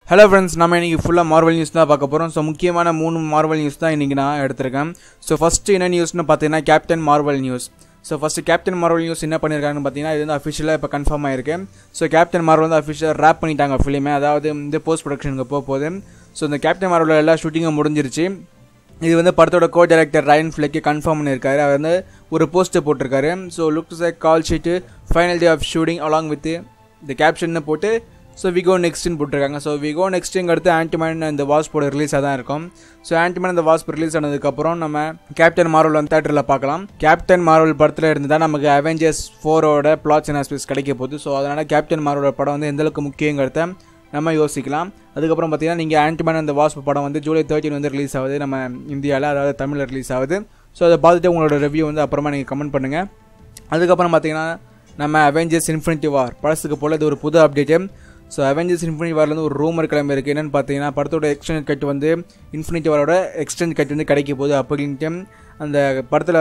Hello friends நம்ம இன்றைக்கி ஃபுல்லாக மார்வல் நியூஸ் தான் பார்க்க போகிறோம் ஸோ முக்கியமான மூணு மார்வல் நியூஸ் தான் இன்றைக்கி நான் எடுத்திருக்கேன் ஸோ ஃபஸ்ட்டு என்ன நியூஸ்னு பார்த்தீங்கன்னா Captain Marvel news so first Captain Marvel news என்ன பண்ணியிருக்காங்கன்னு பார்த்தீங்கன்னா இது வந்து அஃபிஷியலாக இப்போ கன்ஃபார்ம் ஆயிருக்கு ஸோ கேப்டன் மார்வல் வந்து அஃபிஷியலாக ரேப் பண்ணிட்டாங்க ஃபிலிமே அதாவது இந்த போஸ்ட் ப்ரொடக்ஷனுக்கு போக போகுது ஸோ இந்த கேப்டன் மார்வல் எல்லா ஷூட்டிங்கும் முடிஞ்சிருச்சு இது வந்து படத்தோட co director Ryan Fleck confirm பண்ணியிருக்காரு அவர் வந்து ஒரு போஸ்ட்டை போட்டிருக்காரு so looks like call sheet final day of shooting along with இந்த கேப்ஷன்னு போட்டு ஸோ விகோ நெக்ஸ்ட்னு போட்டிருக்காங்க ஸோ விகோ நெக்ஸ்ட்டுங்க அடுத்து ஆன்டிமேன் இந்த வாஸ்போட ரிலீஸாக தான் இருக்கும் ஸோ ஆன்டிமேன் இந்த வாஸ்ப் ரிலீஸ் ஆனதுக்கப்புறம் நம்ம கேப்டன் மார்வல் வந்து தேட்டரில் பார்க்கலாம் கேப்டன் மார்வல் படத்தில் இருந்து தான் நமக்கு அவெஞ்சர்ஸ் ஃபோரோட பிளாட்ஸ் அண்ட் ஆஸ்பெக்ட்ஸ் கிடைக்க போகுது ஸோ அதனால் கேப்டன் மார்வலோட படம் வந்து எந்தளவுக்கு முக்கியங்கிறத நம்ம யோசிக்கலாம் அதுக்கப்புறம் பார்த்தீங்கன்னா நீங்கள் ஆன்டிமேன் அந்த வாஸ்ப் படம் வந்து ஜூலை தேர்ட்டின் வந்து ரிலீஸ் ஆகுது நம்ம இந்தியாவில் அதாவது தமிழில் ரிலீஸ் ஆகுது ஸோ அதை பார்த்துட்டு உங்களோட ரிவ்யூ வந்து அப்புறமா நீங்கள் கமெண்ட் பண்ணுங்கள் அதுக்கப்புறம் பார்த்தீங்கன்னா நம்ம அவெஞ்சர்ஸ் இன்ஃபினிட்டி வார் படத்துக்கு போல் இது ஒரு புது அப்டேட்டு ஸோ அவெஞ்சர்ஸ் இன்ஃபினிட்டி வார்லேருந்து ஒரு ரூமர் கிளம்பி இருக்குது என்னென்னு பார்த்தீங்கன்னா படத்தோட எக்ஸ்டெண்ட் கட் வந்து இன்ஃபினிட்டி வாரோட எக்ஸ்டெண்ட் கட் வந்து கிடைக்க போகுது அப்படின்ட்டு அந்த படத்தில்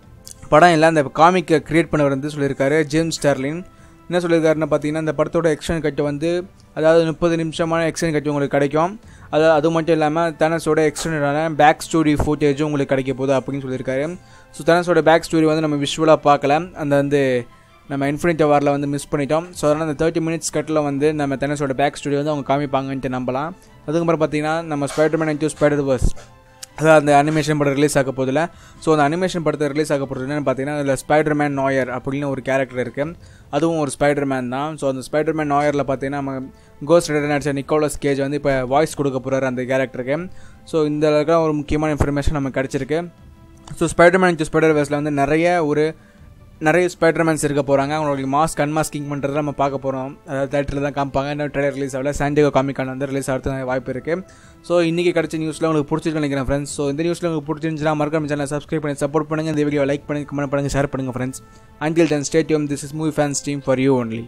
படம் இல்லை அந்த காமிக்கை க்ரியேட் பண்ணவர் வந்து சொல்லியிருக்காரு ஜேம்ஸ் ஸ்டார்லின் என்ன சொல்லியிருக்காருன்னு பார்த்தீங்கன்னா இந்த படத்தோட எக்ஸ்டெண்ட் கட்டு வந்து அதாவது முப்பது நிமிஷமான எக்ஸ்டெண்ட் கட்டு உங்களுக்கு கிடைக்கும் அதாவது அது மட்டும் இல்லாமல் தனஸோட எக்ஸ்டெண்டான பேக் ஸ்டோரி ஃபுட்டேஜும் உங்களுக்கு கிடைக்க போகுது அப்படின்னு சொல்லியிருக்காரு ஸோ தனஸோட பேக் ஸ்டோரி வந்து நம்ம விஷுவலாக பார்க்கல அந்த வந்து நம்ம இன்ஃபினிட்டி வாரில் வந்து மிஸ் பண்ணிட்டோம் ஸோ அதனால் அந்த தேர்ட்டி மினிட்ஸ் கட்டில் வந்து நம்ம தெனஸோட பேக் ஸ்டோரி வந்து அவங்க காமிப்பாங்கன்ட்டு நம்பலாம் அதுக்கப்புறம் பார்த்தீங்கன்னா நம்ம ஸ்பைடர்மேன் அண்ட் ஸ்பைடர் வர்ஸ் அதாவது அந்த அனிமேஷன் படம் ரிலீஸ் ஆக போதில் ஸோ அந்த அனிமேஷன் படத்தை ரிலீஸ் ஆக போகிறது என்னென்னு பார்த்தீங்கன்னா அதில் ஸ்பைடர்மேன் நாயர் அப்படின்னு ஒரு கேரக்டர் இருக்குது அதுவும் ஒரு ஸ்பைடர்மேன் தான் ஸோ அந்த ஸ்பைடர்மேன் நாயரில் பார்த்தீங்கன்னா நம்ம கோஸ்ட் ரைடர் நடிச்ச நிக்கோலஸ் கேஜ் வந்து இப்போ வாய்ஸ் கொடுக்க போகிறாரு அந்த கேரக்டருக்கு ஸோ இந்த அளவுக்கு ஒரு முக்கியமான இன்ஃபர்மேஷன் நமக்கு கிடச்சிருக்கு ஸோ ஸ்பைடர்மேன் ஸ்பைடர் வேஸில் வந்து நிறைய ஒரு நிறைய ஸ்பைடர்மேன்ஸ் இருக்க போகிறாங்க அவங்களுக்கு மாஸ்க் அன்மாஸ்கிங் பண்ணுறத நம்ம பார்க்க போகிறோம் அதாவது தேட்டரில் தான் காமிப்பாங்க இன்னும் ட்ரெயிலர் ரிலீஸ் ஆகல சாண்டிகோ காமிக்கான வந்து ரிலீஸ் ஆகிறதுக்கு வாய்ப்பு இருக்குது ஸோ இன்றைக்கி கிடச்ச நியூஸில் உங்களுக்கு பிடிச்சிருக்கு நினைக்கிறேன் ஃப்ரெண்ட்ஸ் ஸோ இந்த நியூஸில் உங்களுக்கு பிடிச்சிருந்துச்சுன்னா மறக்காம சேனல் சப்ஸ்கிரைப் பண்ணி சப்போர்ட் பண்ணுங்கள் இந்த வீடியோ லைக் பண்ணி கமெண்ட் பண்ணுங்கள் ஷேர் பண்ணுங்கள் friends until then stadium this is movie fans team for you only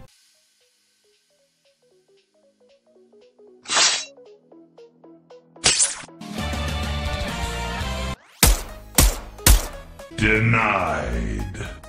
Denied.